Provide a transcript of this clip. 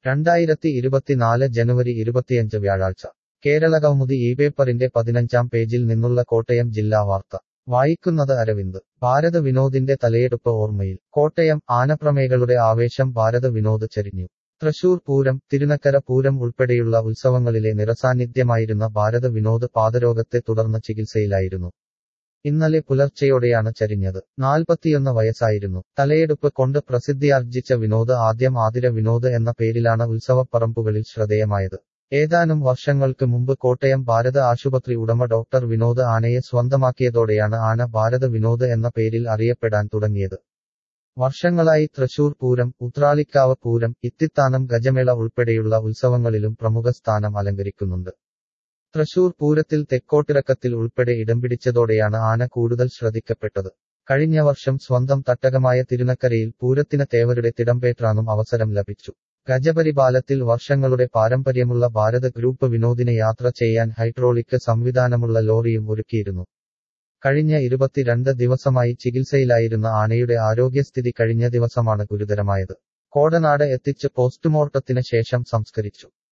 രണ്ടായിരത്തി ഇരുപത്തിനാല് ജനുവരി ഇരുപത്തിയഞ്ച് വ്യാഴാഴ്ച കേരളകൗമുദി ഈ പേപ്പറിന്റെ പതിനഞ്ചാം പേജിൽ നിന്നുള്ള കോട്ടയം ജില്ലാ വാർത്ത വായിക്കുന്നത് അരവിന്ദ് ഭാരത വിനോദിന്റെ തലയെടുപ്പ് ഓർമ്മയിൽ കോട്ടയം ആനപ്രമേകളുടെ ആവേശം ഭാരത വിനോദ് ചരിഞ്ഞു തൃശൂർ പൂരം തിരുനക്കര പൂരം ഉൾപ്പെടെയുള്ള ഉത്സവങ്ങളിലെ നിറസാന്നിധ്യമായിരുന്ന ഭാരത വിനോദ് പാദരോഗത്തെ തുടർന്ന് ചികിത്സയിലായിരുന്നു ഇന്നലെ പുലർച്ചെയോടെയാണ് ചരിഞ്ഞത് നാൽപ്പത്തിയൊന്ന് വയസ്സായിരുന്നു തലയെടുപ്പ് കൊണ്ട് പ്രസിദ്ധിയാർജിച്ച വിനോദ് ആദ്യം ആതിര വിനോദ് എന്ന പേരിലാണ് ഉത്സവപ്പറമ്പുകളിൽ ശ്രദ്ധേയമായത് ഏതാനും വർഷങ്ങൾക്ക് മുമ്പ് കോട്ടയം ഭാരത ആശുപത്രി ഉടമ ഡോക്ടർ വിനോദ് ആനയെ സ്വന്തമാക്കിയതോടെയാണ് ആന ഭാരത വിനോദ് എന്ന പേരിൽ അറിയപ്പെടാൻ തുടങ്ങിയത് വർഷങ്ങളായി തൃശൂർ പൂരം ഉത്രാളിക്കാവ് പൂരം ഇത്തിത്താനം ഗജമേള ഉൾപ്പെടെയുള്ള ഉത്സവങ്ങളിലും പ്രമുഖ സ്ഥാനം അലങ്കരിക്കുന്നുണ്ട് തൃശൂർ പൂരത്തിൽ തെക്കോട്ടിറക്കത്തിൽ ഉൾപ്പെടെ ഇടം പിടിച്ചതോടെയാണ് ആന കൂടുതൽ ശ്രദ്ധിക്കപ്പെട്ടത് കഴിഞ്ഞ വർഷം സ്വന്തം തട്ടകമായ തിരുനക്കരയിൽ പൂരത്തിന് തേവരുടെ തിടമ്പേറ്റാനും അവസരം ലഭിച്ചു ഗജപരിപാലത്തിൽ വർഷങ്ങളുടെ പാരമ്പര്യമുള്ള ഭാരത ഗ്രൂപ്പ് വിനോദിനെ യാത്ര ചെയ്യാൻ ഹൈഡ്രോളിക് സംവിധാനമുള്ള ലോറിയും ഒരുക്കിയിരുന്നു കഴിഞ്ഞ ഇരുപത്തിരണ്ട് ദിവസമായി ചികിത്സയിലായിരുന്ന ആനയുടെ ആരോഗ്യസ്ഥിതി കഴിഞ്ഞ ദിവസമാണ് ഗുരുതരമായത് കോടനാട് എത്തിച്ച് പോസ്റ്റ്മോർട്ടത്തിന് ശേഷം സംസ്കരിച്ചു